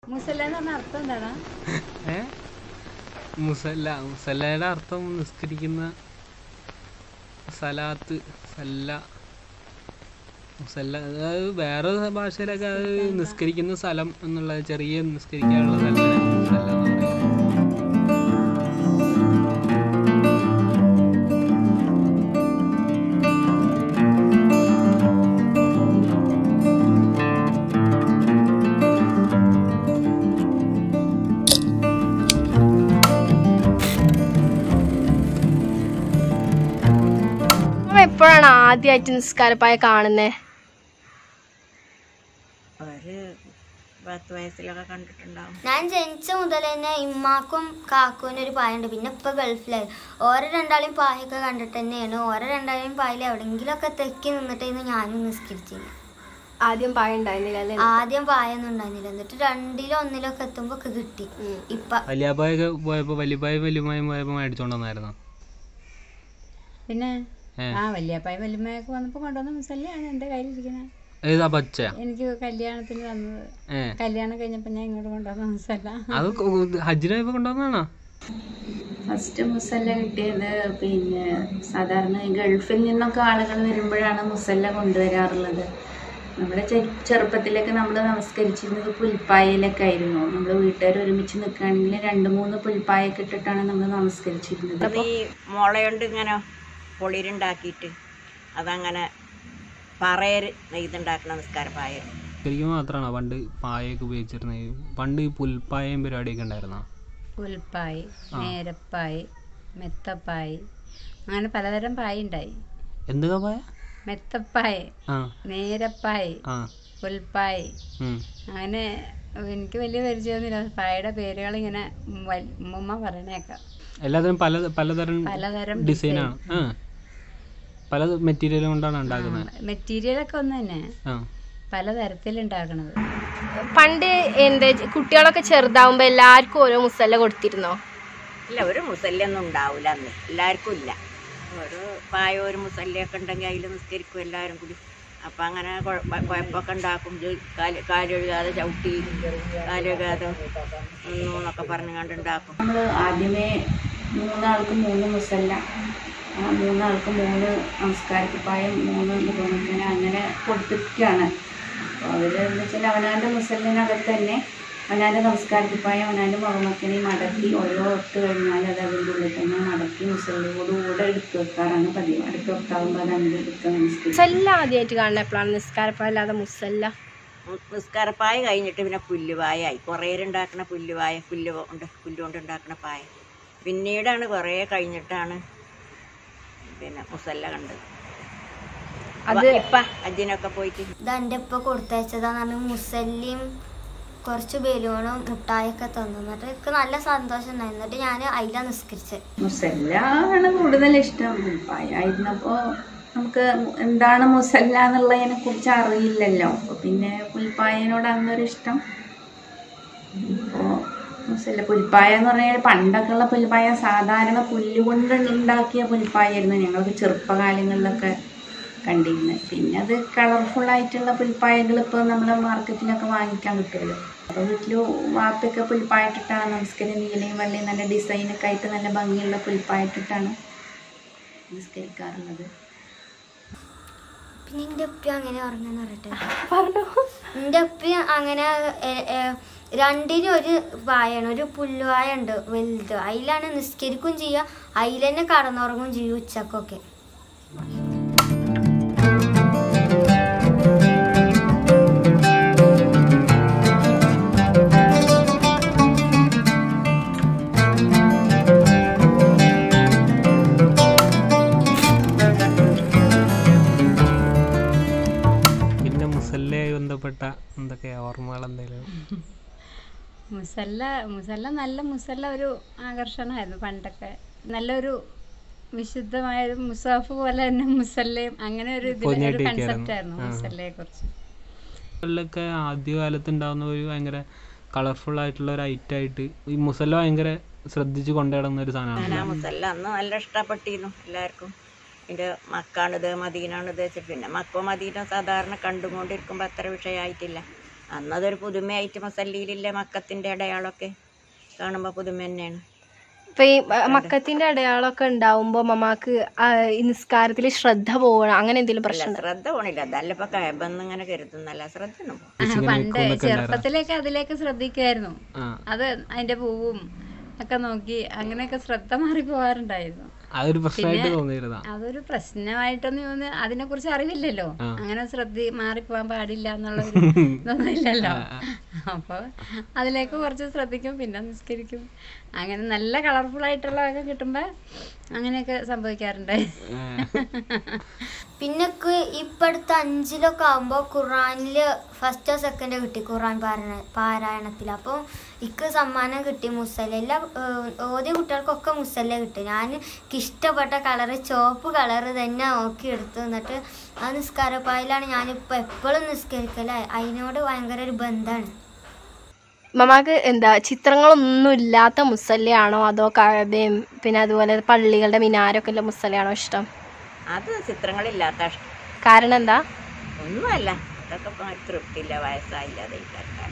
മുസല്ല എന്ന് പറഞ്ഞ അർത്ഥം എന്താണ് ഏ മുസല്ല മുസല്ലയുടെ അർത്ഥം നിസ്കരിക്കുന്ന സലാത്ത് സല്ല മുസല്ല അതായത് വേറെ ഭാഷയിലൊക്കെ അത് നിസ്കരിക്കുന്ന സ്ഥലം എന്നുള്ള ചെറിയ നിസ്കരിക്കാനുള്ള സ്ഥലത്തിന് മുസല്ല എന്ന് പറയും അമ്മ എപ്പോഴാണ് ആദ്യമായിട്ട് നിസ്കാരപ്പായ കാണുന്നേ ഒരു പത്ത് വയസ്സിലൊക്കെ കണ്ടിട്ടുണ്ടാവും ഞാൻ ജനിച്ച മുതൽ തന്നെ ഇമ്മാക്കും കാക്കുവിനും ഒരു പായുണ്ട് പിന്നെ ഇപ്പൊ ഗൾഫിലായി ഓരോ രണ്ടാളെയും പായൊക്കെ കണ്ടിട്ട് തന്നെയാണ് ഓരോ രണ്ടാളെയും പായൽ എവിടെങ്കിലുമൊക്കെ തെക്കി നിന്നിട്ടായിരുന്നു ഞാനും നിസ്കരിച്ചില്ല ആദ്യം പായ ഉണ്ടായിരുന്നില്ല അല്ലേ ആദ്യം പായൊന്നും ഉണ്ടായിരുന്നില്ല എന്നിട്ട് രണ്ടിലോ ഒന്നിലോ ഒക്കെ എത്തുമ്പോ ഒക്കെ കിട്ടി ഇപ്പൊ വലിയപ്പായൊക്കെ പോയപ്പോൾ വലിയപ്പായും വലിയമായും പോയപ്പോൾ മേടിച്ചോണ്ട് വന്നായിരുന്നു പിന്നെ ഏ. ആ വല്യപ്പായ വല്യമ്മയൊക്കെ വന്നപ്പോൾ കൊണ്ടുവന്ന മുസല്ലയാണ് എൻ്റെ കയ്യിലിരിക്കുന്നത് ഏതാ പച്ച എനിക്ക് കല്യാണത്തിന് തന്നത് ഏ കല്യാണം കഴിഞ്ഞപ്പോൾ ഞാൻ ഇങ്ങോട്ട് കൊണ്ടുവന്ന മുസല്ല അത് കൊ- ഹജ്ജിന് പോയപ്പോൾ കൊണ്ടുവന്നാണോ ഫസ്റ്റ് മുസല്ല കിട്ടിയത് പിന്നെ സാധാരണ ഈ ഗൾഫിൽ നിന്നൊക്കെ ആളുകൾ വരുമ്പോഴാണ് മുസല്ല കൊണ്ടുവരാറുള്ളത് നമ്മുടെ ചെ- ചെറുപ്പത്തിലൊക്കെ നമ്മൾ നമസ്കരിച്ചിരുന്നത് പുൽപ്പായയിലൊക്കെ ആയിരുന്നു നമ്മൾ വീട്ടുകാർ ഒരുമിച്ച് നിൽക്കുകയാണെങ്കിൽ രണ്ട് മൂന്ന് പുൽപ്പായൊക്കെ ഇട്ടിട്ടാണ് നമ്മൾ നമസ്കരിച്ചിരുന്നത് അത് ഈ മുളയുണ്ട് ഇങ്ങനെ പൊളിരുണ്ടാക്കിയിട്ട് അതങ്ങനെ പറയര് നെയ്തുണ്ടാക്കണ നിസ്കാരപ്പായ ശരിക്കും മാത്രമാണോ പണ്ട് പായൊക്കെ ഉപയോഗിച്ചിരുന്നത് പണ്ട് ഈ പുൽപ്പായയും പരിപാടിയൊക്കെ ഉണ്ടായിരുന്നോ പുൽപ്പായ് നേരപ്പായ് മെത്തപ്പായ് അങ്ങനെ പലതരം പായ് ഉണ്ടായി എന്തൊക്കെ പായ മെത്തപ്പായ് ആ നേരപ്പായ് ആ പുൽപ്പായ് ഉം. അങ്ങനെ എനിക്ക് വലിയ പരിചയമൊന്നുമില്ല പായയുടെ പേരുകൾ ഇങ്ങനെ ഉമ്മ പറയണേക്കാം എല്ലാത്തിനും പല പലതരം പലതരം ഡിസൈനാണ് ആ പല മെറ്റീരിയൽ കൊണ്ടാണ് ഉണ്ടാക്കുന്നത് മെറ്റീരിയലൊക്കെ ഒന്ന് തന്നെ ആ പലതരത്തിലുണ്ടാക്കണത് പണ്ട് എന്താ കുട്ടികളൊക്കെ ചെറുതാവുമ്പോ എല്ലാവർക്കും ഓരോ മുസല്ല കൊടുത്തിരുന്നോ ഇല്ല ഒരു മുസല്ലൊന്നും ഉണ്ടാവില്ല അന്ന് എല്ലാവർക്കും ഇല്ല ഒരു പായ ഒരു മുസല്ലയൊക്കെ ഉണ്ടെങ്കിൽ അതിൽ നിസ്കരിക്കും എല്ലാവരും കൂടി അപ്പം അങ്ങനെ കുഴ- കുഴപ്പമൊക്കെ ഉണ്ടാക്കും ഇത് കാല് കാലൊഴുകാതെ ചവിട്ടി കാലൊഴുകാതെ നിന്നു എന്നൊക്കെ പറഞ്ഞു കണ്ട് ഉണ്ടാക്കും നമ്മൾ ആദ്യമേ മൂന്നാൾക്ക് മൂന്ന് മുസല്ല ആ മൂന്നാൾക്ക് മൂന്ന് നമസ്കാരക്കുപ്പായം മൂന്ന് മുഖമുഖന അങ്ങനെ കൊടുത്തിട്ടാണ് അപ്പോൾ അതിൽ എന്ന് വെച്ചാൽ അവനാൻ്റെ മുസല്ലിനകത്ത് തന്നെ അവനാൻ്റെ നമസ്കാരക്കുപ്പായം അവനാൻ്റെ മുഖമുഖനെയും മടക്കി ഓരോ ഇട്ട് കഴിഞ്ഞാൽ അത് അതിൻ്റെ ഉള്ളിൽ തന്നെ മടക്കി മുസല്ലിയോടുകൂടെ എടുത്ത് വെക്കാറാണ് പതിവ് അടുത്ത വെക്കാവുമ്പോൾ അത് അതിൻ്റെ എടുത്ത് നമസ്കരിക്കും മുസല്ല ആദ്യമായിട്ട് കാണുന്ന എപ്പോഴാണ് നിസ്കാരപ്പായ അല്ലാതെ മുസല്ല ഉം നിസ്കാരപ്പായ കഴിഞ്ഞിട്ട് പിന്നെ പുല്ലുവായായി കുറേ ഉണ്ടാക്കുന്ന പുല്ലുവായ പുല്ല് കൊണ്ട് പുല്ല് കൊണ്ട് ഉണ്ടാക്കുന്ന പായ പിന്നീടാണ് കുറേ കഴിഞ്ഞിട്ടാണ് പിന്നെ മുസല്ല കണ്ടത് അത് ഇപ്പം അജ്ജിനൊക്കെ പോയിട്ട് ഇത് എൻ്റെ ഇപ്പൊ കൊടുത്തയച്ചതാന്ന് പറഞ്ഞ് മുസല്ലിയും കുറച്ച് ബലൂണും മുട്ടായൊക്കെ തന്നു എന്നിട്ട് എനിക്ക് നല്ല സന്തോഷം ഉണ്ടായി എന്നിട്ട് ഞാൻ അതിലാണ് നിസ്കരിച്ചത് മുസല്ല ആണ് കൂടുതൽ ഇഷ്ടം പുൽപ്പായ ആയിരുന്നപ്പോൾ നമുക്ക് എന്താണ് മുസല്ല എന്നുള്ളതിനെ കുറിച്ച് അറിയില്ലല്ലോ അപ്പോൾ പിന്നെ പുൽപ്പായനോട് അന്നൊരു ഇഷ്ടം ഇപ്പോൾ മുസല്ല പുൽപ്പായ എന്ന് പറഞ്ഞാൽ പണ്ടൊക്കെ ഉള്ള പുൽപ്പായ സാധാരണ പുല്ല് കൊണ്ട് ഉണ്ടാക്കിയ പുൽപ്പായായിരുന്നു ഞങ്ങൾക്ക് ചെറുപ്പകാലങ്ങളിലൊക്കെ കണ്ടിരുന്നത് പിന്നെ അത് കളർഫുൾ ആയിട്ടുള്ള പുൽപ്പായകൾ ഇപ്പോൾ നമ്മൾ മാർക്കറ്റിലൊക്കെ വാങ്ങിക്കാൻ കിട്ടുമല്ലോ അപ്പോൾ വീട്ടിൽ വാപ്പയൊക്കെ പുൽപ്പായിട്ടിട്ടാണ് നമസ്കാരം നീലയും വെള്ളയും നല്ല ഡിസൈനൊക്കെ ആയിട്ട് നല്ല ഭംഗിയുള്ള പുൽപ്പായിട്ടിട്ടാണ് നിസ്കരിക്കാറുള്ളത് പിന്നെ എൻ്റെ ഉപ്പ അങ്ങനെ ഉറങ്ങാന്ന് പറയട്ടെ എൻ്റെ ഉപ്പ അങ്ങനെ എ, എ, രണ്ടിനും ഒരു വായാണ് ഒരു പുല്ലുവായ ഉണ്ട് വലുത് അതിലാണ് നിസ്കരിക്കും ചെയ്യുക അതിൽ തന്നെ കടന്നുറങ്ങും ചെയ്യും ഉച്ചക്കൊക്കെ പിന്നെ മുസല്ലയായി ബന്ധപ്പെട്ട എന്തൊക്കെയാ ഓർമ്മകൾ എന്തെങ്കിലും മുസല്ല മുസല്ല നല്ല മുസല്ല ഒരു ആകർഷണമായിരുന്നു പണ്ടൊക്കെ നല്ലൊരു വിശുദ്ധമായ ഒരു മുസാഫ് പോലെ തന്നെ മുസല്ലയും അങ്ങനെ ഒരു ഇതിൽ ഒരു പൊതിഞ്ഞിട്ടിരിക്കുകയായിരുന്നു. കൺസെപ്റ്റ് ആയിരുന്നു മുസല്ലയെ കുറിച്ച് മുസല്ലൊക്കെ ആദ്യകാലത്ത് ഉണ്ടാകുന്ന ഒരു ഭയങ്കര കളർഫുൾ ആയിട്ടുള്ള ഒരു ഐറ്റം ആയിട്ട് ഈ മുസല്ല ഭയങ്കര ശ്രദ്ധിച്ച് കൊണ്ടുനടന്ന ഒരു ഞാൻ സാധനമാണ് ആ മുസല്ല അന്ന് നല്ല ഇഷ്ടപ്പെട്ടിരുന്നു എല്ലാവർക്കും എൻ്റെ മക്കാണിത് മദീനാണിത് വെച്ചിട്ട് പിന്നെ മക്കോ മദീന സാധാരണ കണ്ടുകൊണ്ടിരിക്കുമ്പോൾ അത്ര വിഷയമായിട്ടില്ല അന്നതൊരു പുതുമയായിട്ട് മസല്ലിയിലില്ല മക്കത്തിൻ്റെ അടയാളമൊക്കെ കാണുമ്പോൾ പുതുമ തന്നെയാണ് ഇപ്പൊ ഈ മ- മക്കത്തിന്റെ അടയാളമൊക്കെ ഉണ്ടാവുമ്പോ മമ്മാക്ക് ആ ഈ നിസ്കാരത്തിൽ ശ്രദ്ധ പോകണം അങ്ങനെ എന്തെങ്കിലും അല്ല പ്രശ്നം ഉണ്ടോ? ശ്രദ്ധ പോണില്ല അതല്ല ഇപ്പൊ കയബെന്ന് ഇങ്ങനെ കരുതുന്നല്ല ശ്രദ്ധ ഒന്നും പോകും ആ, പണ്ട് ചെറുപ്പത്തിലേക്ക് അതിലേക്ക് ശ്രദ്ധിക്കുമായിരുന്നു ആ അത് അതിന്റെ പൂവും ഒക്കെ നോക്കി അങ്ങനെയൊക്കെ ശ്രദ്ധ മാറി പോകാറുണ്ടായിരുന്നു അതൊരു പ്രശ്നമായിട്ട് തോന്നിയിരുന്നാ അതൊരു പ്രശ്നമായിട്ടൊന്നും തോന്നി അതിനെ കുറിച്ച് അറിവില്ലല്ലോ അങ്ങനെ ശ്രദ്ധ മാറിപ്പോവാൻ പാടില്ല എന്നുള്ള ഒരു ഇതൊന്നും ഇല്ലല്ലോ അപ്പൊ അതിലേക്ക് കുറച്ച് ശ്രദ്ധിക്കും പിന്നെ നിസ്കരിക്കും അങ്ങനെ നല്ല കളർഫുൾ ആയിട്ടുള്ളതൊക്കെ കിട്ടുമ്പോ അങ്ങനെയൊക്കെ സംഭവിക്കാറുണ്ട് പിന്നെ ഇപ്പടുത്ത അഞ്ചിലൊക്കെ ആകുമ്പോൾ ഖുറാനിൽ ഫസ്റ്റോ സെക്കൻഡോ കിട്ടി ഖുറാൻ പാരായണ പാരായണത്തിൽ അപ്പോൾ ഇക്ക് സമ്മാനം കിട്ടി മുസല്ല എല്ലാ ഏഹ്, ഓരോ കുട്ടികൾക്കൊക്കെ മുസല്ല കിട്ടി ഞാൻ എനിക്ക് ഇഷ്ടപ്പെട്ട കളറ് ചുവപ്പ് കളറ് തന്നെ നോക്കി എടുത്തു എന്നിട്ട് ആ നിസ്കാരപ്പായിലാണ് ഞാനിപ്പോൾ എപ്പോഴും നിസ്കരിക്കല അതിനോട് ഭയങ്കര ഒരു ബന്ധമാണ് മമ്മാക്ക് എന്താ ചിത്രങ്ങളൊന്നും ഇല്ലാത്ത മുസല്ലയാണോ അതോ കഴബയും പിന്നെ അതുപോലെ പള്ളികളുടെ മിനാരൊക്കെ ഉള്ള മുസല്ലയാണോ ഇഷ്ടം അത് ചിത്രങ്ങളില്ലാത്ത ഇഷ്ടം കാരണം എന്താ ഒന്നുമല്ല അതൊക്കെ ഇപ്പൊ ഒരു തൃപ്തിയില്ല വയസ്സായില്ല അതേക്കാരം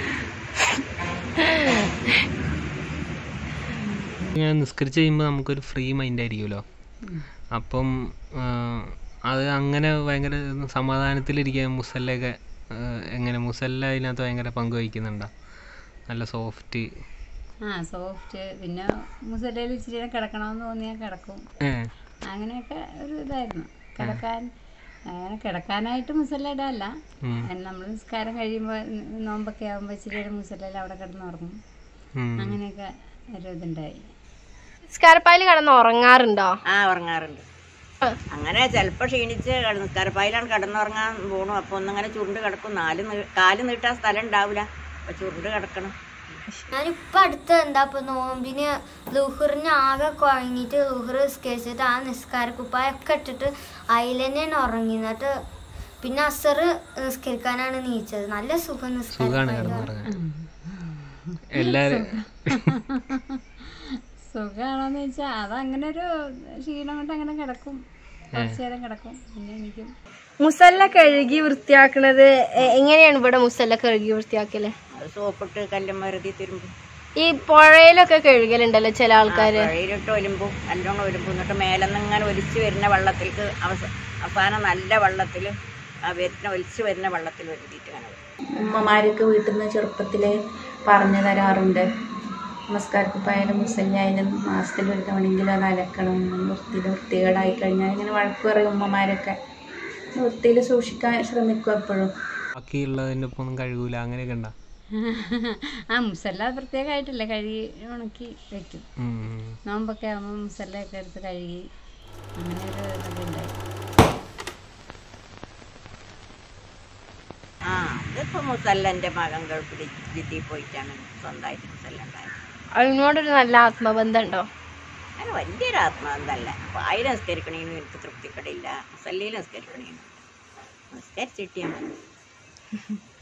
ഇങ്ങനെ നിസ്കരിച്ച് കഴിയുമ്പോൾ നമുക്കൊരു ഫ്രീ മൈൻഡ് ആയിരിക്കുമല്ലോ അപ്പം ആ, അത് അങ്ങനെ ഭയങ്കര സമാധാനത്തിലിരിക്കാൻ മുസല്ലയൊക്കെ ആ, എങ്ങനെ മുസല്ല അതിനകത്ത് ഭയങ്കര പങ്ക് വഹിക്കുന്നുണ്ടോ നല്ല സോഫ്റ്റ് ആ സോഫ്റ്റ് പിന്നെ മുസലയിൽ ഇച്ചിരി നേരം കിടക്കണമെന്ന് തോന്നിയാൽ കിടക്കും ഏ അങ്ങനെയൊക്കെ ഒരു ഇതായിരുന്നു കിടക്കാൻ അങ്ങനെ കിടക്കാനായിട്ട് മുസല്ല ഇടാല്ല ഉം. നമ്മൾ നിസ്കാരം കഴിയുമ്പോൾ നോമ്പൊക്കെ ആകുമ്പോൾ ഇച്ചിരി നേരം മുസല്ലയിൽ അവിടെ കിടന്നുറങ്ങും ഉം. അങ്ങനെയൊക്കെ ഒരു ഇതുണ്ടായി നിസ്കാരപ്പായിൽ കിടന്ന് ഉറങ്ങാറുണ്ടോ ആ ഉറങ്ങാറുണ്ട് അങ്ങനെ ചിലപ്പോൾ ക്ഷീണിച്ച് കിട- നിസ്കാരപ്പായിലാണ് കിടന്നുറങ്ങാൻ പോണു അപ്പോൾ ഒന്നിങ്ങനെ ചുരുണ്ട് കിടക്കും നാല് നീ- കാല് നീട്ടാൻ സ്ഥലം ഉണ്ടാവില്ല അപ്പോൾ ചുരുണ്ട് കിടക്കണം ഞാനിപ്പോൾ അടുത്ത് എന്താ ഇപ്പോൾ നോമ്പിന് ലുഹറിന് ആകെ കുഴങ്ങിയിട്ട് ലുഹർ നിസ്കരിച്ചിട്ട് ആ നിസ്കാര കുപ്പായൊക്കെ ഇട്ടിട്ട് അതിൽ തന്നെയാണ് ഉറങ്ങി എന്നിട്ട് പിന്നെ അസർ നിസ്കരിക്കാനാണ് നീച്ചത് നല്ല സുഖം സുഖമാണ് നിസ്കാരം കിടന്നുറങ്ങാൻ എല്ലാരും സുഖമാണോന്ന് ചോദിച്ചാൽ അതങ്ങനെ ഒരു ക്ഷീണം കൊണ്ട് അങ്ങനെ കിടക്കും കുറച്ചു നേരം കിടക്കും പിന്നെ എനിക്കും മുസല്ല കഴുകി വൃത്തിയാക്കണത് എ- എങ്ങനെയാണ് ഇവിടെ മുസല്ല കഴുകി വൃത്തിയാക്കല് അത് സോപ്പിട്ട് കല്ലും മരുതി തിരുമ്പും ഈ പുഴയിലൊക്കെ കഴുകലുണ്ടല്ലോ ചില ആൾക്കാര് വഴിയിലിട്ട് ഒലിമ്പും നല്ലോണം ഒലിമ്പും എന്നിട്ട് മേലെന്ന് ഇങ്ങനെ ഒലിച്ച് വരുന്ന വെള്ളത്തിലേക്ക് അവസ അവസാനം നല്ല വെള്ളത്തിൽ ആ വരുന്ന ഒലിച്ച് വരുന്ന വെള്ളത്തിൽ വരുത്തിയിട്ട് അങ്ങനെ വിടും. ഉമ്മമാരൊക്കെ വീട്ടിൽ നിന്ന് ചെറുപ്പത്തിൽ പറഞ്ഞു തരാറുണ്ട് നമസ്കാരക്കുപ്പായാലും മുസല്ലായാലും മാസത്തിൽ ഒരു തവണയെങ്കിലും അത് അലക്കണം വൃത്തിയിൽ വൃത്തികേടായി കഴിഞ്ഞാൽ ഇങ്ങനെ വഴക്ക് പറയും ഉമ്മമാരൊക്കെ വൃത്തിയിൽ സൂക്ഷിക്കാൻ ശ്രമിക്കും എപ്പോഴും ബാക്കിയുള്ളതിൻ്റെ ഒപ്പം ഒന്നും കഴുകൂല അങ്ങനെയൊക്കെ ഉണ്ടോ ആ മുസല്ല പ്രത്യേകമായിട്ടില്ല കഴുകി ഉണക്കി വെക്കും ഉം. നോമ്പൊക്കെ ആകുമ്പോൾ മുസല്ലയൊക്കെ എടുത്ത് കഴുകി അങ്ങനെ ഒരു ഇതൊക്കെ ഉണ്ടായി ആ അതിപ്പോൾ മുസല്ലൻ്റെ മകൻ ഗൾഫിൽ ജിദ്ദി പോയിട്ടാണ് സ്വന്തമായിട്ട് മുസല്ല ഉണ്ടായത് അതിനോടൊരു നല്ല ആത്മബന്ധം ഉണ്ടോ അങ്ങനെ വലിയൊരു ആത്മാവെന്തല്ല അപ്പോൾ ആയിരം നിസ്കരിക്കണേനും എനിക്ക് തൃപ്തിപ്പെടില്ല മുസല്ലയിൽ നിസ്കരിക്കണേനും നിസ്കരിച്ചിട്ടിയാൽ മതി